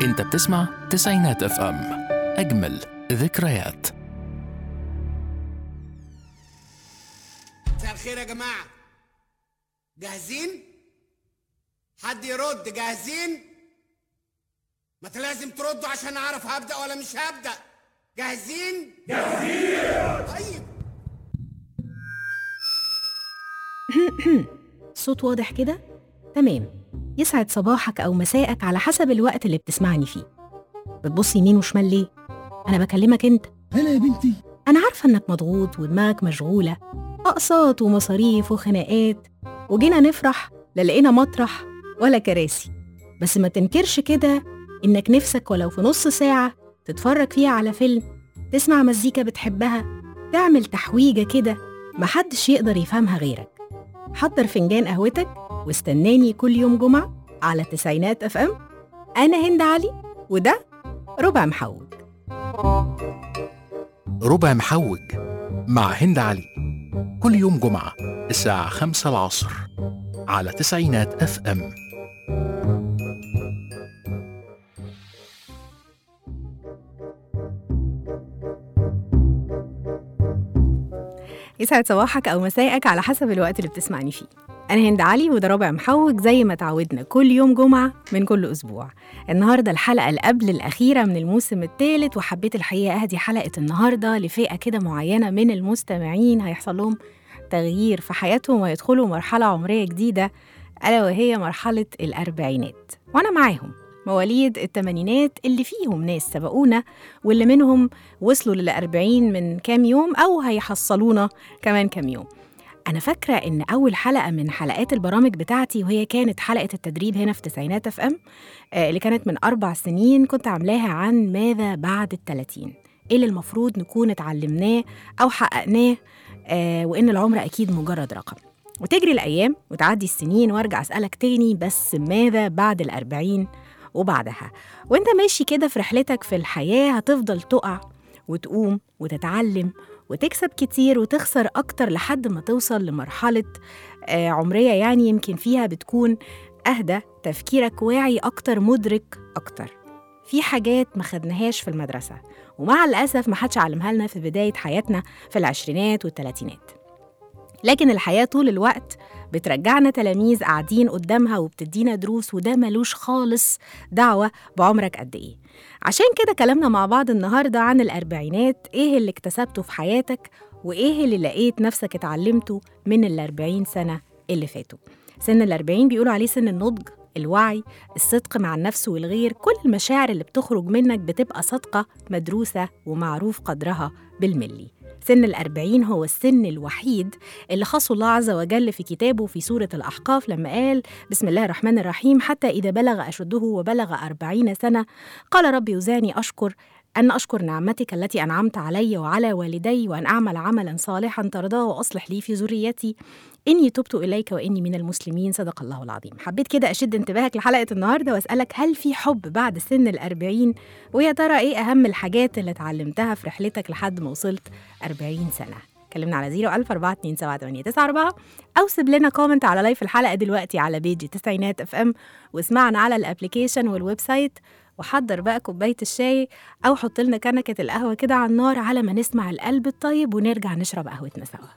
انت بتسمع تسعينات اف ام اجمل ذكريات مساء الخير يا جماعة جاهزين؟ حد يرد جاهزين؟ ما انت لازم تردوا عشان اعرف هبدأ ولا مش هبدأ جاهزين؟ جاهزين طيب صوت واضح كده؟ تمام يسعد صباحك أو مساءك على حسب الوقت اللي بتسمعني فيه بتبص يمين وشمال ليه؟ أنا بكلمك أنت هلا يا بنتي أنا عارفة إنك مضغوط ودماغك مشغولة أقساط ومصاريف وخناقات وجينا نفرح لا لقينا مطرح ولا كراسي بس ما تنكرش كده إنك نفسك ولو في نص ساعة تتفرج فيها على فيلم تسمع مزيكا بتحبها تعمل تحويجة كده محدش يقدر يفهمها غيرك حضر فنجان قهوتك واستناني كل يوم جمعة على تسعينات اف ام أنا هند علي وده ربع محوج ربع محوج مع هند علي كل يوم جمعة الساعة خمسة العصر على تسعينات اف ام يسعد صباحك أو مساءك على حسب الوقت اللي بتسمعني فيه أنا هند علي وده رابع محوج زي ما تعودنا كل يوم جمعة من كل أسبوع النهاردة الحلقة اللي قبل الأخيرة من الموسم الثالث وحبيت الحقيقة أهدي حلقة النهاردة لفئة كده معينة من المستمعين هيحصل لهم تغيير في حياتهم ويدخلوا مرحلة عمرية جديدة ألا وهي مرحلة الأربعينات وأنا معاهم مواليد الثمانينات اللي فيهم ناس سبقونا واللي منهم وصلوا للأربعين من كام يوم أو هيحصلونا كمان كام يوم أنا فاكرة إن أول حلقة من حلقات البرامج بتاعتي وهي كانت حلقة التدريب هنا في تسعينات اف ام آه، اللي كانت من أربع سنين كنت عاملاها عن ماذا بعد التلاتين إيه اللي المفروض نكون اتعلمناه أو حققناه آه، وإن العمر أكيد مجرد رقم وتجري الأيام وتعدي السنين وأرجع أسألك تاني بس ماذا بعد الأربعين وبعدها وانت ماشي كده في رحلتك في الحياة هتفضل تقع وتقوم وتتعلم وتكسب كتير وتخسر أكتر لحد ما توصل لمرحلة آه، عمرية يعني يمكن فيها بتكون أهدى تفكيرك واعي أكتر مدرك أكتر في حاجات ما خدناهاش في المدرسة ومع الأسف ما حدش علمها لنا في بداية حياتنا في العشرينات والتلاتينات لكن الحياة طول الوقت بترجعنا تلاميذ قاعدين قدامها وبتدينا دروس وده ملوش خالص دعوة بعمرك قد إيه عشان كده كلامنا مع بعض النهاردة عن الأربعينات إيه اللي اكتسبته في حياتك وإيه اللي لقيت نفسك اتعلمته من الأربعين سنة اللي فاتوا سن الأربعين بيقولوا عليه سن النضج الوعي الصدق مع النفس والغير كل المشاعر اللي بتخرج منك بتبقى صادقة مدروسة ومعروف قدرها بالملي سن الأربعين هو السن الوحيد اللي خصه الله عز وجل في كتابه في سورة الأحقاف لما قال بسم الله الرحمن الرحيم حتى إذا بلغ أشده وبلغ أربعين سنة قال ربي يوزعني أشكر أن أشكر نعمتك التي أنعمت علي وعلى والدي وأن أعمل عملا صالحا ترضاه وأصلح لي في ذريتي إني تبت إليك وإني من المسلمين صدق الله العظيم حبيت كده أشد انتباهك لحلقة النهاردة وأسألك هل في حب بعد سن الأربعين ويا ترى إيه أهم الحاجات اللي اتعلمتها في رحلتك لحد ما وصلت 40 سنة كلمنا على 014278994 أو سيب لنا كومنت على لايف الحلقة دلوقتي على بيج تسعينات اف ام واسمعنا على الابليكيشن والويب سايت وحضر بقى كوباية الشاي أو حط لنا كنكة القهوة كده على النار على ما نسمع القلب الطيب ونرجع نشرب قهوتنا سوا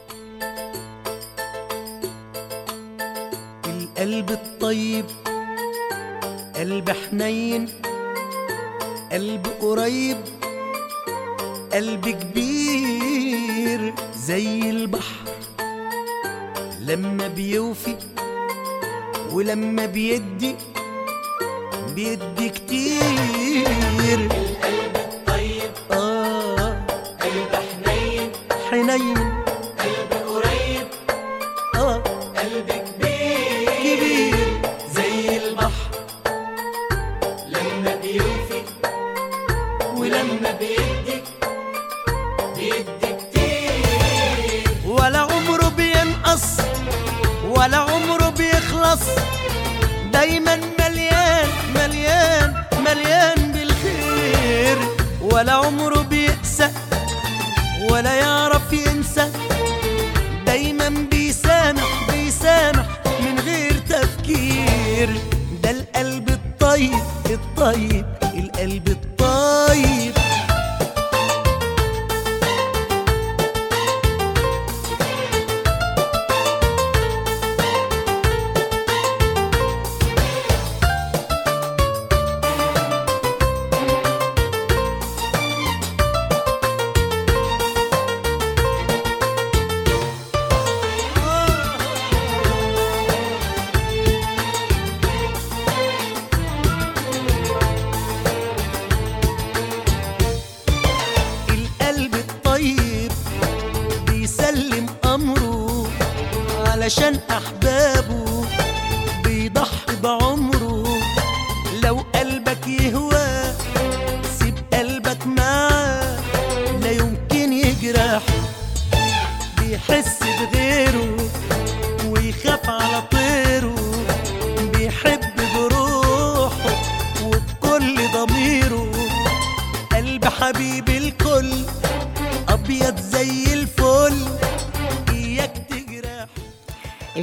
القلب الطيب قلب حنين قلب قريب قلب كبير زي البحر لما بيوفي ولما بيدي بيدي كتير القلب الطيب آه قلب حنين حنين قلب قريب آه قلب كبير كبير زي البحر لما بيوفي ولما بيدي بيدي كتير ولا عمره بينقص ولا عمره بيخلص دايما مليان مليان مليان بالخير ولا عمره بيقسى ولا يعرف ينسى دايما بيسامح بيسامح من غير تفكير ده القلب الطيب الطيب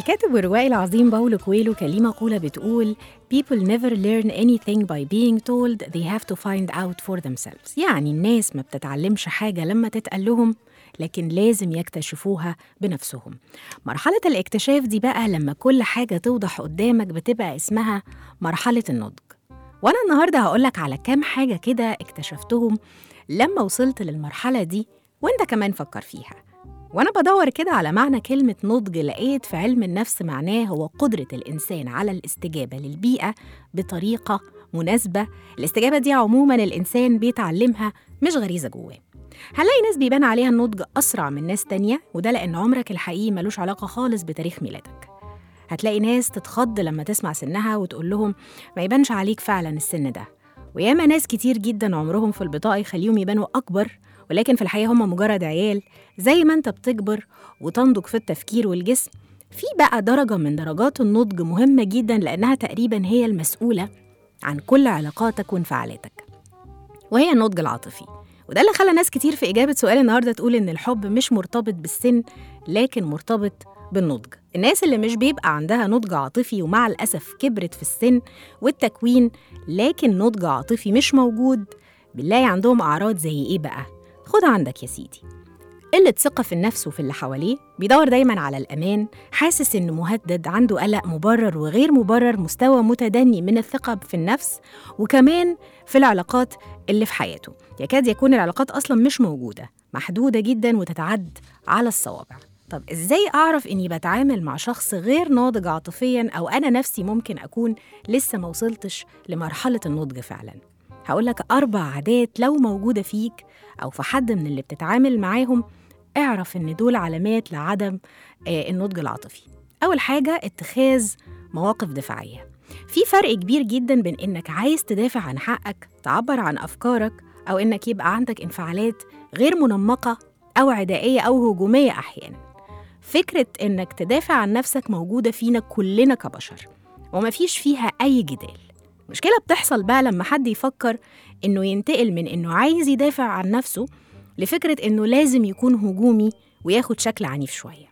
الكاتب والروائي العظيم باولو كويلو كان ليه مقولة بتقول People never learn anything by being told they have to find out for themselves يعني الناس ما بتتعلمش حاجة لما تتقال لهم لكن لازم يكتشفوها بنفسهم مرحلة الاكتشاف دي بقى لما كل حاجة توضح قدامك بتبقى اسمها مرحلة النضج وأنا النهاردة هقولك على كام حاجة كده اكتشفتهم لما وصلت للمرحلة دي وانت كمان فكر فيها وأنا بدور كده على معنى كلمة نضج لقيت في علم النفس معناه هو قدرة الإنسان على الاستجابة للبيئة بطريقة مناسبة الاستجابة دي عموما الإنسان بيتعلمها مش غريزة جواه هنلاقي ناس بيبان عليها النضج أسرع من ناس تانية وده لأن عمرك الحقيقي ملوش علاقة خالص بتاريخ ميلادك هتلاقي ناس تتخض لما تسمع سنها وتقول لهم ما يبانش عليك فعلا السن ده وياما ناس كتير جدا عمرهم في البطاقة يخليهم يبانوا أكبر ولكن في الحقيقة هم مجرد عيال زي ما انت بتكبر وتنضج في التفكير والجسم في بقى درجة من درجات النضج مهمة جدا لأنها تقريبا هي المسؤولة عن كل علاقاتك وانفعالاتك وهي النضج العاطفي وده اللي خلى ناس كتير في إجابة سؤال النهاردة تقول إن الحب مش مرتبط بالسن لكن مرتبط بالنضج الناس اللي مش بيبقى عندها نضج عاطفي ومع الأسف كبرت في السن والتكوين لكن نضج عاطفي مش موجود بنلاقي عندهم أعراض زي إيه بقى؟ خد عندك يا سيدي قلة ثقة في النفس وفي اللي حواليه بيدور دايما على الأمان حاسس إنه مهدد عنده قلق مبرر وغير مبرر مستوى متدني من الثقة في النفس وكمان في العلاقات اللي في حياته يكاد يكون العلاقات أصلا مش موجودة محدودة جدا وتتعد على الصوابع طب إزاي أعرف إني بتعامل مع شخص غير ناضج عاطفيا أو أنا نفسي ممكن أكون لسه ما وصلتش لمرحلة النضج فعلا هقولك أربع عادات لو موجودة فيك أو في حد من اللي بتتعامل معاهم اعرف إن دول علامات لعدم آه، النضج العاطفي أول حاجة اتخاذ مواقف دفاعية في فرق كبير جدا بين إنك عايز تدافع عن حقك تعبر عن أفكارك أو إنك يبقى عندك انفعالات غير منمقة أو عدائية أو هجومية أحيانا فكرة إنك تدافع عن نفسك موجودة فينا كلنا كبشر ومفيش فيها أي جدال مشكلة بتحصل بقى لما حد يفكر إنه ينتقل من إنه عايز يدافع عن نفسه لفكرة إنه لازم يكون هجومي وياخد شكل عنيف شوية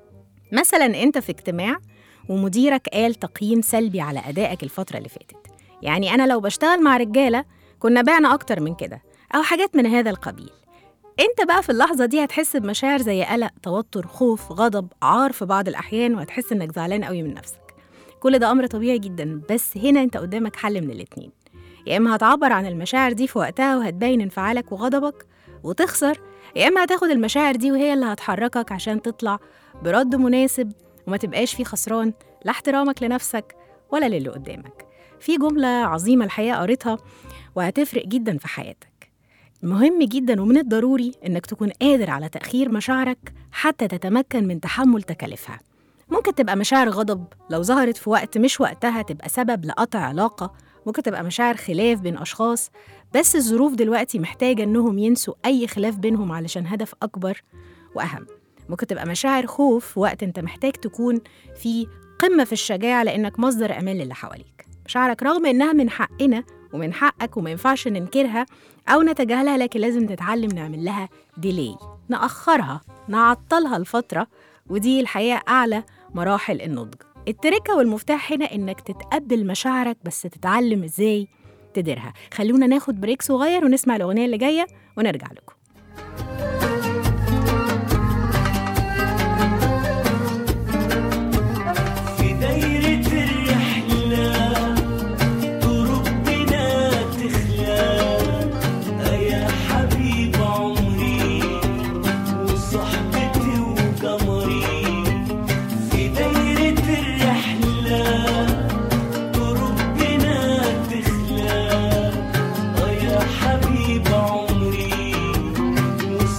مثلا أنت في اجتماع ومديرك قال تقييم سلبي على أدائك الفترة اللي فاتت يعني أنا لو بشتغل مع رجالة كنا بعنا أكتر من كده أو حاجات من هذا القبيل انت بقى في اللحظة دي هتحس بمشاعر زي قلق توتر خوف غضب عار في بعض الأحيان وهتحس إنك زعلان قوي من نفسك كل ده أمر طبيعي جدا بس هنا انت قدامك حل من الاتنين يا إما هتعبر عن المشاعر دي في وقتها وهتبين انفعالك وغضبك وتخسر يا إما هتاخد المشاعر دي وهي اللي هتحركك عشان تطلع برد مناسب وما تبقاش فيه خسران لا احترامك لنفسك ولا للي قدامك في جملة عظيمة الحقيقة قريتها وهتفرق جدا في حياتك مهم جدا ومن الضروري انك تكون قادر على تأخير مشاعرك حتى تتمكن من تحمل تكاليفها ممكن تبقى مشاعر غضب لو ظهرت في وقت مش وقتها تبقى سبب لقطع علاقة ممكن تبقى مشاعر خلاف بين أشخاص بس الظروف دلوقتي محتاجة إنهم ينسوا أي خلاف بينهم علشان هدف أكبر وأهم ممكن تبقى مشاعر خوف وقت أنت محتاج تكون في قمة في الشجاعة لأنك مصدر أمان للي حواليك مشاعرك رغم إنها من حقنا ومن حقك وما ينفعش ننكرها أو نتجاهلها لكن لازم نتعلم نعمل لها ديلي نأخرها نعطلها لفترة ودي الحقيقة أعلى مراحل النضج التركة والمفتاح هنا إنك تتقبل مشاعرك بس تتعلم إزاي تديرها خلونا ناخد بريك صغير ونسمع الأغنية اللي جاية ونرجع لكم في دايرة الرحلة طرق بنا تخلى يا حبيب عمري وصحبتي وقمري في دايرة الرحلة طرق بنا تخلى يا حبيب عمري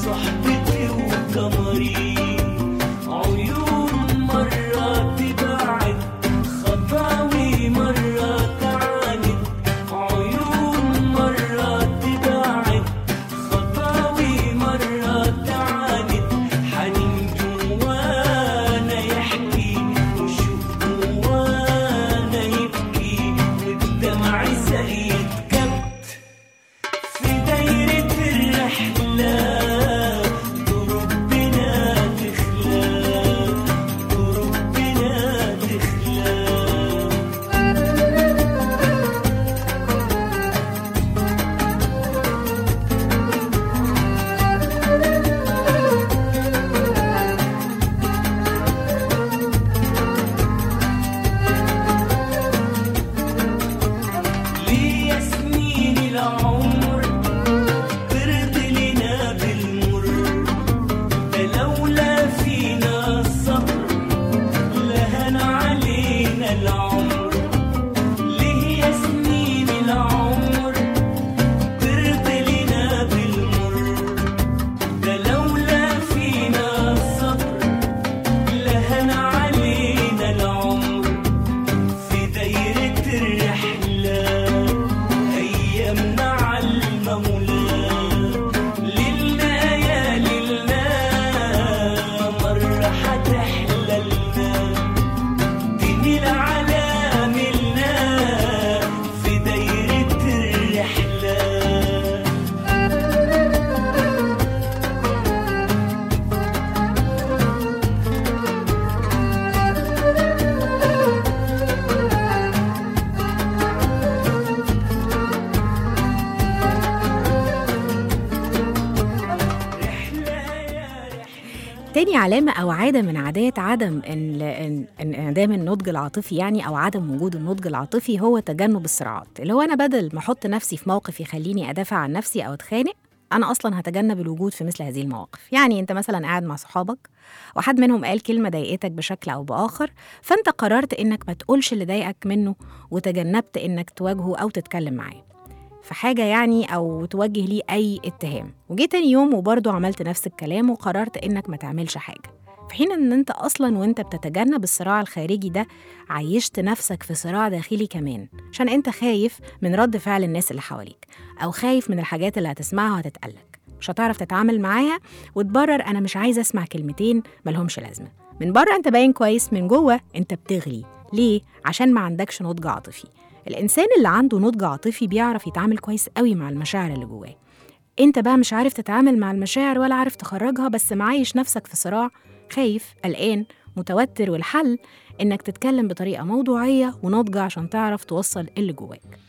تاني علامة أو عادة من عادات عدم ال- ان- انعدام النضج العاطفي يعني أو عدم وجود النضج العاطفي هو تجنب الصراعات اللي هو أنا بدل ما أحط نفسي في موقف يخليني أدافع عن نفسي أو أتخانق أنا أصلا هتجنب الوجود في مثل هذه المواقف يعني أنت مثلا قاعد مع صحابك وحد منهم قال كلمة ضايقتك بشكل أو بآخر فأنت قررت إنك ما تقولش اللي ضايقك منه وتجنبت إنك تواجهه أو تتكلم معاه في حاجة يعني أو توجه ليه أي اتهام وجيت تاني يوم وبرضه عملت نفس الكلام وقررت إنك ما تعملش حاجة في حين إن أنت أصلا وأنت بتتجنب الصراع الخارجي ده عيشت نفسك في صراع داخلي كمان عشان أنت خايف من رد فعل الناس اللي حواليك أو خايف من الحاجات اللي هتسمعها وهتتقالك مش هتعرف تتعامل معاها وتبرر أنا مش عايزة أسمع كلمتين ملهمش لازمة من بره أنت باين كويس من جوه أنت بتغلي ليه؟ عشان ما عندكش نضج عاطفي الإنسان اللي عنده نضج عاطفي بيعرف يتعامل كويس قوي مع المشاعر اللي جواه انت بقى مش عارف تتعامل مع المشاعر ولا عارف تخرجها بس معايش نفسك في صراع خايف قلقان متوتر والحل انك تتكلم بطريقه موضوعيه وناضجه عشان تعرف توصل اللي جواك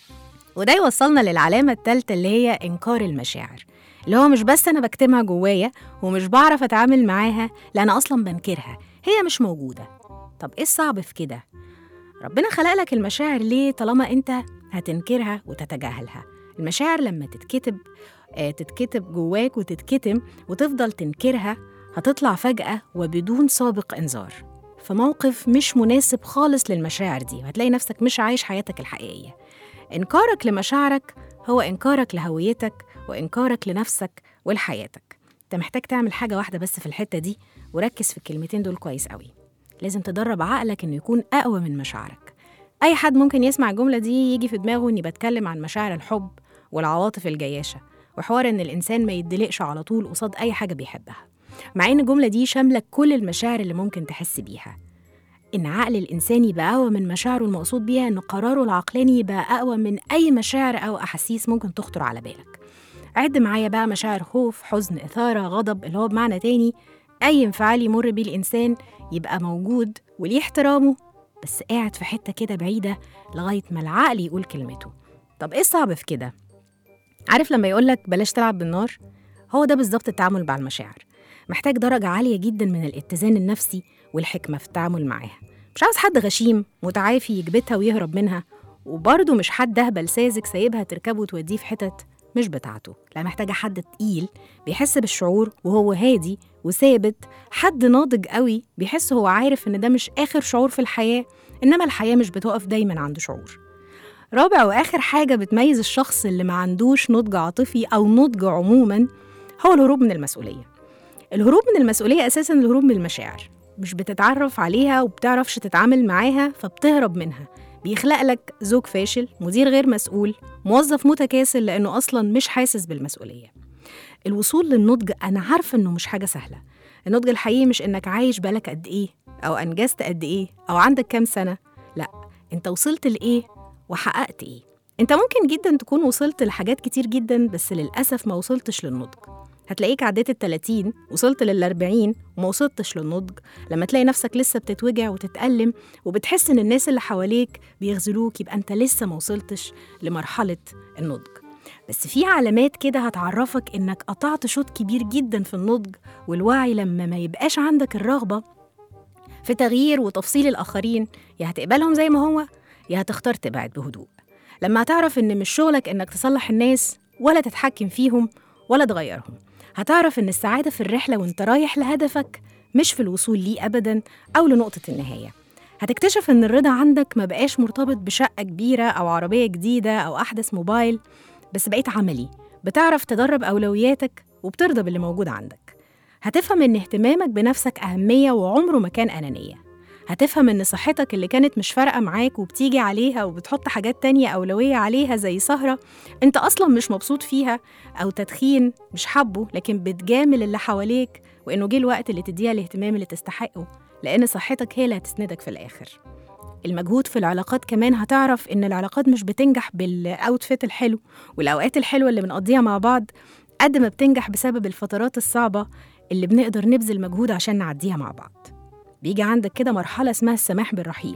وده يوصلنا للعلامه الثالثه اللي هي انكار المشاعر اللي هو مش بس انا بكتمها جوايا ومش بعرف اتعامل معاها لا انا اصلا بنكرها هي مش موجوده طب ايه الصعب في كده ربنا خلق لك المشاعر ليه طالما انت هتنكرها وتتجاهلها المشاعر لما تتكتب آه، تتكتب جواك وتتكتم وتفضل تنكرها هتطلع فجأة وبدون سابق إنذار في موقف مش مناسب خالص للمشاعر دي وهتلاقي نفسك مش عايش حياتك الحقيقية إنكارك لمشاعرك هو إنكارك لهويتك وإنكارك لنفسك ولحياتك أنت محتاج تعمل حاجة واحدة بس في الحتة دي وركز في الكلمتين دول كويس قوي لازم تدرب عقلك إنه يكون أقوى من مشاعرك أي حد ممكن يسمع الجملة دي يجي في دماغه إني بتكلم عن مشاعر الحب والعواطف الجياشة وحوار إن الإنسان ما يدلقش على طول قصاد أي حاجة بيحبها مع إن الجملة دي شاملة كل المشاعر اللي ممكن تحس بيها إن عقل الإنسان يبقى أقوى من مشاعره المقصود بيها إن قراره العقلاني يبقى أقوى من أي مشاعر أو أحاسيس ممكن تخطر على بالك عد معايا بقى مشاعر خوف حزن إثارة غضب اللي هو بمعنى تاني أي انفعال يمر بيه الإنسان يبقى موجود وليه احترامه بس قاعد في حتة كده بعيدة لغاية ما العقل يقول كلمته طب إيه الصعب في كده؟ عارف لما يقولك بلاش تلعب بالنار؟ هو ده بالظبط التعامل مع المشاعر محتاج درجة عالية جدا من الاتزان النفسي والحكمة في التعامل معاها مش عاوز حد غشيم متعافي يكبتها ويهرب منها وبرضه مش حد اهبل ساذج سايبها تركبه وتوديه في حتت مش بتاعته لا محتاجة حد تقيل بيحس بالشعور وهو هادي وثابت حد ناضج قوي بيحس هو عارف ان ده مش اخر شعور في الحياة انما الحياة مش بتقف دايما عند شعور رابع واخر حاجة بتميز الشخص اللي ما عندوش نضج عاطفي او نضج عموما هو الهروب من المسؤولية الهروب من المسؤولية اساسا الهروب من المشاعر مش بتتعرف عليها وبتعرفش تتعامل معاها فبتهرب منها بيخلق لك زوج فاشل مدير غير مسؤول موظف متكاسل لأنه أصلا مش حاسس بالمسؤولية الوصول للنضج أنا عارفة إنه مش حاجة سهلة النضج الحقيقي مش إنك عايش بالك قد إيه أو أنجزت قد إيه أو عندك كام سنة لا أنت وصلت لإيه وحققت إيه أنت ممكن جدا تكون وصلت لحاجات كتير جدا بس للأسف ما وصلتش للنضج هتلاقيك عديت ال 30 وصلت لل 40 وما وصلتش للنضج لما تلاقي نفسك لسه بتتوجع وتتألم وبتحس ان الناس اللي حواليك بيغزلوك يبقى انت لسه ما وصلتش لمرحلة النضج بس في علامات كده هتعرفك انك قطعت شوط كبير جدا في النضج والوعي لما ما يبقاش عندك الرغبة في تغيير وتفصيل الآخرين يا هتقبلهم زي ما هو يا هتختار تبعد بهدوء لما هتعرف إن مش شغلك إنك تصلح الناس ولا تتحكم فيهم ولا تغيرهم هتعرف إن السعادة في الرحلة وإنت رايح لهدفك مش في الوصول ليه أبدا أو لنقطة النهاية هتكتشف إن الرضا عندك ما بقاش مرتبط بشقة كبيرة أو عربية جديدة أو أحدث موبايل بس بقيت عملي بتعرف تدرب أولوياتك وبترضى باللي موجود عندك هتفهم إن اهتمامك بنفسك أهمية وعمره ما كان أنانية هتفهم إن صحتك اللي كانت مش فارقة معاك وبتيجي عليها وبتحط حاجات تانية أولوية عليها زي سهرة أنت أصلا مش مبسوط فيها أو تدخين مش حبه لكن بتجامل اللي حواليك وإنه جه الوقت اللي تديها الاهتمام اللي تستحقه لأن صحتك هي اللي هتسندك في الآخر المجهود في العلاقات كمان هتعرف إن العلاقات مش بتنجح بالأوتفيت الحلو والأوقات الحلوة اللي بنقضيها مع بعض قد ما بتنجح بسبب الفترات الصعبة اللي بنقدر نبذل مجهود عشان نعديها مع بعض بيجي عندك كده مرحلة اسمها السماح بالرحيل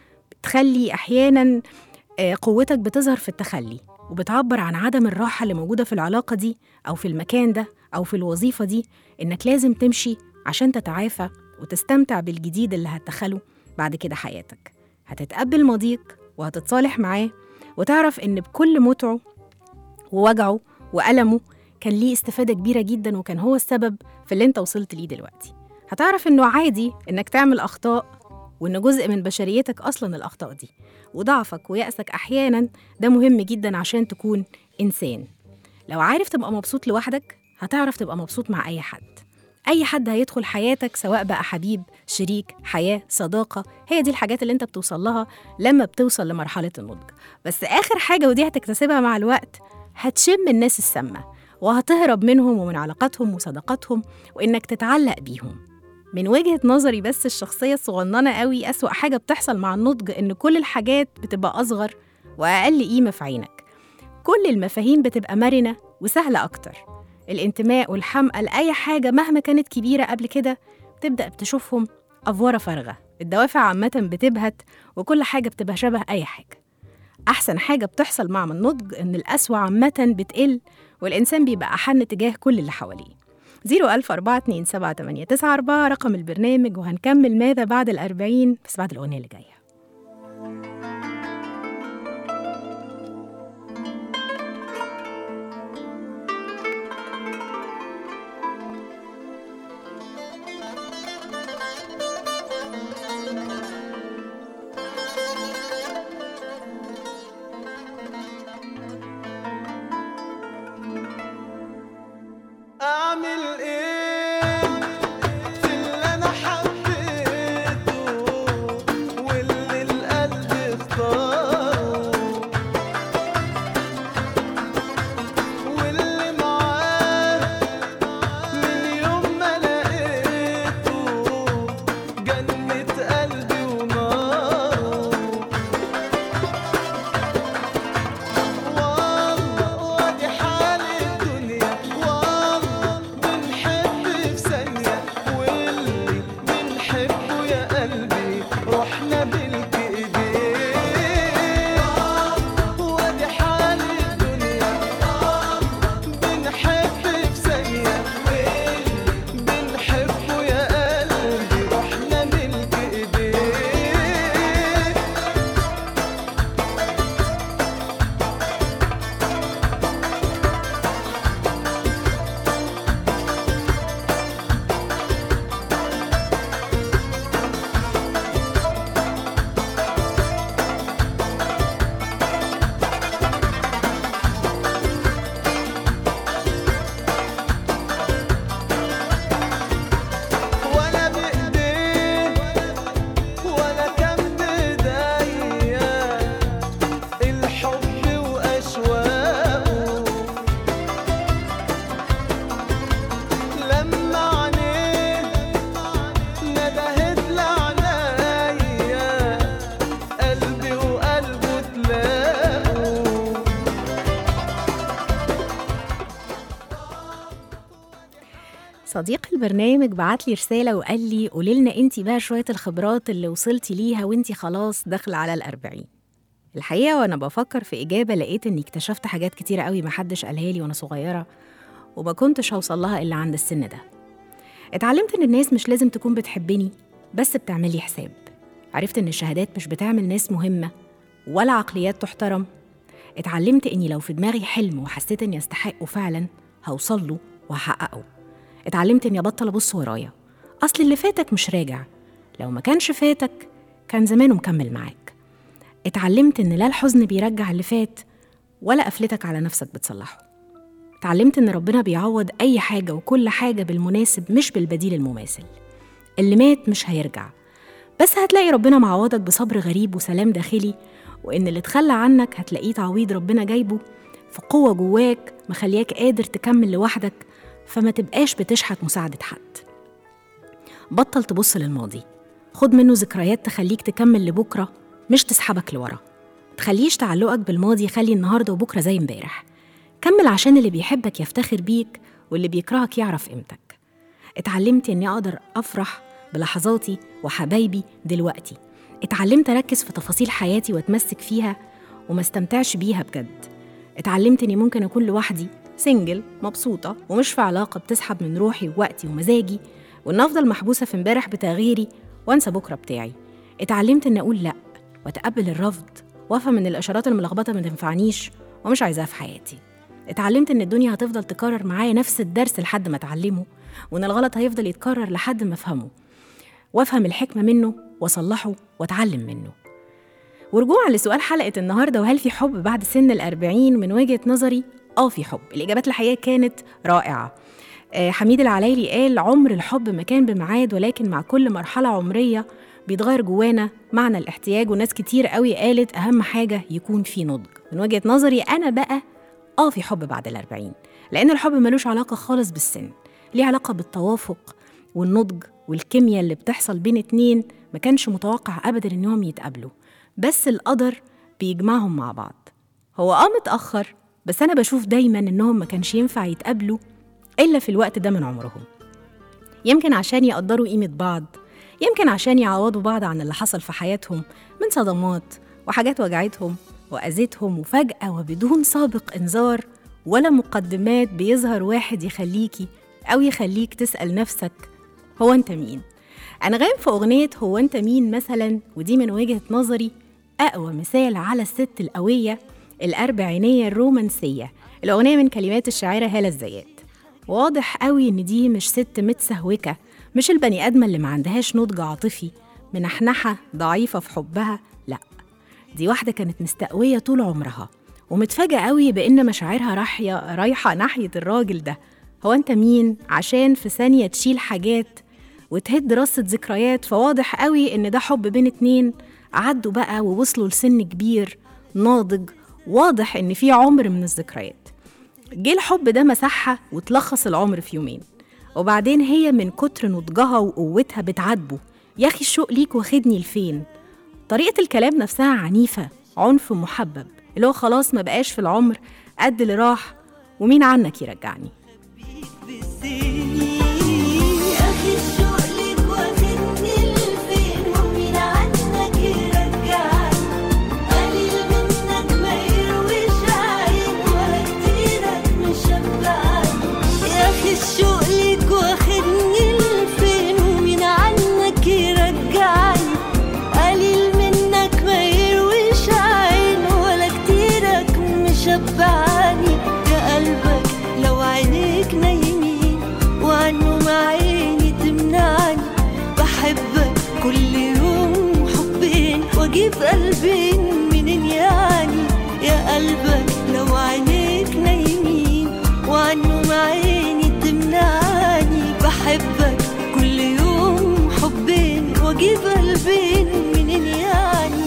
بتخلي أحيانا آه، قوتك بتظهر في التخلي وبتعبر عن عدم الراحة اللي موجودة في العلاقة دي أو في المكان ده أو في الوظيفة دي إنك لازم تمشي عشان تتعافى وتستمتع بالجديد اللي هتدخله بعد كده حياتك هتتقبل ماضيك وهتتصالح معاه وتعرف إن بكل متعه ووجعه وألمه كان ليه استفادة كبيرة جدا وكان هو السبب في اللي انت وصلت ليه دلوقتي هتعرف إنه عادي إنك تعمل أخطاء وإن جزء من بشريتك أصلا الأخطاء دي وضعفك ويأسك أحيانا ده مهم جدا عشان تكون إنسان لو عارف تبقى مبسوط لوحدك هتعرف تبقى مبسوط مع أي حد أي حد هيدخل حياتك سواء بقى حبيب شريك حياة صداقة هي دي الحاجات اللي انت بتوصل لها لما بتوصل لمرحلة النضج بس آخر حاجة ودي هتكتسبها مع الوقت هتشم الناس السامة وهتهرب منهم ومن علاقاتهم وصداقاتهم وإنك تتعلق بيهم من وجهة نظري بس الشخصية الصغننة قوي أسوأ حاجة بتحصل مع النضج إن كل الحاجات بتبقى أصغر وأقل قيمة في عينك كل المفاهيم بتبقى مرنة وسهلة أكتر الانتماء والحمقى لأي حاجة مهما كانت كبيرة قبل كده بتبدأ بتشوفهم أفورة فارغة الدوافع عامة بتبهت وكل حاجة بتبقى شبه أي حاجة أحسن حاجة بتحصل مع النضج إن القسوة عامة بتقل والإنسان بيبقى أحن تجاه كل اللي حواليه 014278994 رقم البرنامج وهنكمل ماذا بعد الأربعين بس بعد الأغنية اللي جاية اعمل ايه في اللي انا حبيته واللي القلب اختاره واللي معاه من يوم ما لقيته جنة قلبي وناره والله وادي حال الدنيا والله بنحب في ثانية واللي بنحبه يا قلبي رحنا بالكئدين وادي حال الدنيا بنحب في ثانية واللي بنحبه يا قلبي رحنا بالكئدين ولا بإيديه ولا كان بداية الحب وأشواقه لما عينيه ندهت لعنايا قلبي وقلبه تلاقوا صديق البرنامج بعت لي رسالة وقال لي قولي لنا انت بقى شوية الخبرات اللي وصلتي ليها وانت خلاص داخلة على الأربعين الحقيقة وأنا بفكر في إجابة لقيت إني اكتشفت حاجات كتيرة قوي محدش قالها لي وأنا صغيرة وما كنتش هوصل لها إلا عند السن ده اتعلمت إن الناس مش لازم تكون بتحبني بس بتعملي حساب عرفت إن الشهادات مش بتعمل ناس مهمة ولا عقليات تحترم اتعلمت إني لو في دماغي حلم وحسيت إني أستحقه فعلا هوصل له وهحققه اتعلمت إني أبطل أبص ورايا أصل اللي فاتك مش راجع لو ما كانش فاتك كان زمانه مكمل معاك اتعلمت إن لا الحزن بيرجع اللي فات ولا قفلتك على نفسك بتصلحه اتعلمت إن ربنا بيعوض أي حاجة وكل حاجة بالمناسب مش بالبديل المماثل اللي مات مش هيرجع بس هتلاقي ربنا معوضك بصبر غريب وسلام داخلي وإن اللي اتخلى عنك هتلاقيه تعويض ربنا جايبه في قوة جواك مخلياك قادر تكمل لوحدك فما تبقاش بتشحت مساعدة حد بطل تبص للماضي خد منه ذكريات تخليك تكمل لبكرة مش تسحبك لورا تخليش تعلقك بالماضي يخلي النهاردة وبكرة زي امبارح كمل عشان اللي بيحبك يفتخر بيك واللي بيكرهك يعرف قيمتك اتعلمت اني اقدر افرح بلحظاتي وحبايبي دلوقتي اتعلمت اركز في تفاصيل حياتي واتمسك فيها وما استمتعش بيها بجد اتعلمت اني ممكن اكون لوحدي سنجل مبسوطة ومش في علاقة بتسحب من روحي ووقتي ومزاجي وإن أفضل محبوسة في امبارح بتغييري وأنسى بكرة بتاعي اتعلمت إن أقول لأ وأتقبل الرفض وأفهم إن الإشارات الملخبطة ما تنفعنيش ومش عايزاها في حياتي اتعلمت إن الدنيا هتفضل تكرر معايا نفس الدرس لحد ما أتعلمه وإن الغلط هيفضل يتكرر لحد ما أفهمه وأفهم الحكمة منه وأصلحه وأتعلم منه ورجوعا لسؤال حلقة النهاردة وهل في حب بعد سن الأربعين من وجهة نظري آه في حب الإجابات الحقيقة كانت رائعة آه، حميد العلايلي قال عمر الحب ما كان بميعاد ولكن مع كل مرحلة عمرية بيتغير جوانا معنى الاحتياج وناس كتير قوي قالت أهم حاجة يكون في نضج من وجهة نظري أنا بقى آه في حب بعد الأربعين لأن الحب ملوش علاقة خالص بالسن ليه علاقة بالتوافق والنضج والكيمياء اللي بتحصل بين اتنين ما كانش متوقع أبدا إنهم يتقابلوا بس القدر بيجمعهم مع بعض هو اه متأخر بس أنا بشوف دايما إنهم ما كانش ينفع يتقابلوا إلا في الوقت ده من عمرهم يمكن عشان يقدروا قيمة بعض يمكن عشان يعوضوا بعض عن اللي حصل في حياتهم من صدمات وحاجات وجعتهم وأذتهم وفجأة وبدون سابق إنذار ولا مقدمات بيظهر واحد يخليكي أو يخليك تسأل نفسك هو أنت مين؟ أنغام في أغنية هو أنت مين مثلا ودي من وجهة نظري أقوى مثال على الست القوية الأربعينية الرومانسية الأغنية من كلمات الشاعرة هالة الزيات واضح قوي إن دي مش ست متسهوكة مش البني آدمة اللي ما عندهاش نضج عاطفي منحنحة ضعيفة في حبها لأ دي واحدة كانت مستقوية طول عمرها ومتفاجئة قوي بإن مشاعرها رايحة رايحة ناحية الراجل ده هو أنت مين عشان في ثانية تشيل حاجات وتهد رصة ذكريات فواضح قوي إن ده حب بين اتنين عدوا بقى ووصلوا لسن كبير ناضج واضح إن في عمر من الذكريات جه الحب ده مسحها وتلخص العمر في يومين وبعدين هي من كتر نضجها وقوتها بتعاتبه يا أخي الشوق ليك واخدني لفين طريقة الكلام نفسها عنيفة عنف محبب اللي هو خلاص ما بقاش في العمر قد اللي راح ومين عنك يرجعني يا أخي الشوق ليك واخدني لفين ومين عنك يرجعني قليل منك ما يرويش عين ولا كتيرك مشبعني يا أخي الشوق ليك واخدني لفين ومين عنك يرجعني قليل منك ما يرويش عين ولا كتيرك مشبعني يا قلبك لو عينيك نايمين وعنهم عيني تمنعني بحبك كل يوم حبين واجيب قلبين منين يعني يا قلبك لو عينيك نايمين وعنهم عيني تمنعني بحبك كل يوم حبين واجيب قلبين منين يعني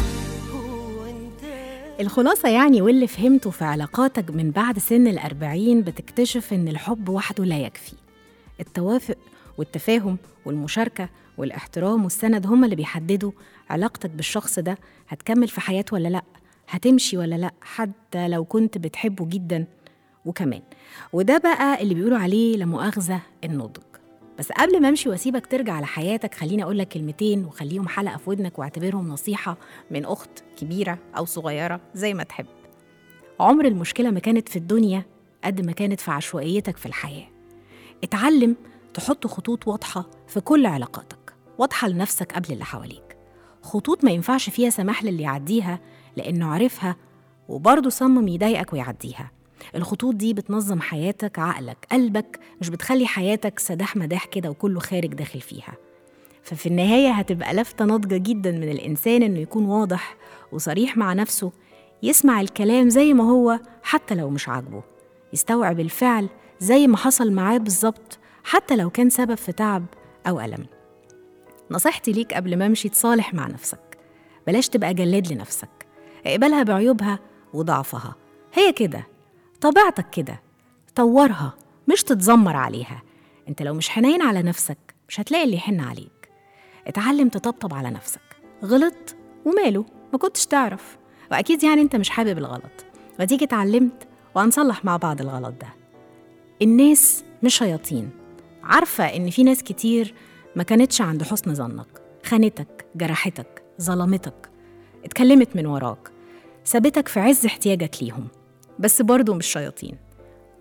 هو انت الخلاصة يعني واللي فهمته في علاقاتك من بعد سن الأربعين بتكتشف إن الحب وحده لا يكفي التوافق والتفاهم والمشاركة والاحترام والسند هما اللي بيحددوا علاقتك بالشخص ده هتكمل في حياته ولا لأ هتمشي ولا لأ حتى لو كنت بتحبه جدا وكمان وده بقى اللي بيقولوا عليه لمؤاخذة النضج بس قبل ما امشي واسيبك ترجع لحياتك خليني اقول لك كلمتين وخليهم حلقه في ودنك واعتبرهم نصيحه من اخت كبيره او صغيره زي ما تحب عمر المشكله ما كانت في الدنيا قد ما كانت في عشوائيتك في الحياه اتعلم تحط خطوط واضحه في كل علاقاتك واضحه لنفسك قبل اللي حواليك خطوط ما ينفعش فيها سماح للي يعديها لانه عارفها وبرضه صمم يضايقك ويعديها الخطوط دي بتنظم حياتك عقلك قلبك مش بتخلي حياتك سداح مداح كده وكله خارج داخل فيها ففي النهاية هتبقى لفتة ناضجة جدا من الإنسان إنه يكون واضح وصريح مع نفسه يسمع الكلام زي ما هو حتى لو مش عاجبه يستوعب الفعل زي ما حصل معاه بالظبط حتى لو كان سبب في تعب أو ألم نصيحتي ليك قبل ما امشي تصالح مع نفسك بلاش تبقى جلاد لنفسك اقبلها بعيوبها وضعفها هي كده طبيعتك كده طورها مش تتذمر عليها انت لو مش حنين على نفسك مش هتلاقي اللي يحن عليك اتعلم تطبطب على نفسك غلط وماله ما كنتش تعرف واكيد يعني انت مش حابب الغلط وديك اتعلمت وهنصلح مع بعض الغلط ده الناس مش شياطين عارفة إن في ناس كتير ما كانتش عند حسن ظنك خانتك جرحتك ظلمتك اتكلمت من وراك سابتك في عز احتياجك ليهم بس برضه مش شياطين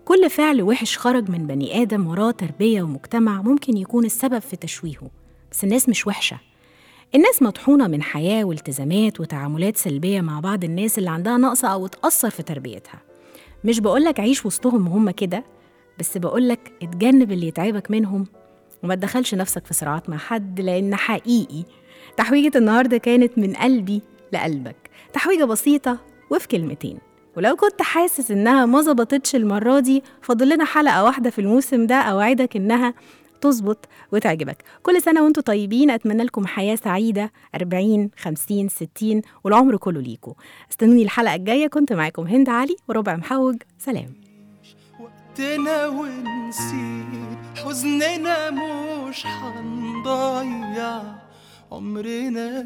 كل فعل وحش خرج من بني آدم وراه تربية ومجتمع ممكن يكون السبب في تشويهه بس الناس مش وحشة الناس مطحونة من حياة والتزامات وتعاملات سلبية مع بعض الناس اللي عندها نقص أو اتأثر في تربيتها مش بقولك عيش وسطهم وهم كده بس بقولك اتجنب اللي يتعبك منهم وما تدخلش نفسك في صراعات مع حد لأن حقيقي تحويجة النهاردة كانت من قلبي لقلبك تحويجة بسيطة وفي كلمتين ولو كنت حاسس إنها ما ظبطتش المرة دي فاضل لنا حلقة واحدة في الموسم ده أوعدك إنها تظبط وتعجبك كل سنة وانتم طيبين أتمنى لكم حياة سعيدة 40 50 60 والعمر كله ليكم استنوني الحلقة الجاية كنت معاكم هند علي وربع محوج سلام وقتنا ونسيب حزننا مش هنضيع عمرنا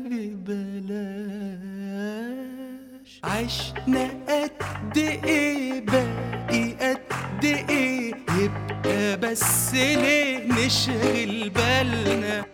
ببلاش عشنا قد ايه باقي قد ايه يبقى بس ليه نشغل بالنا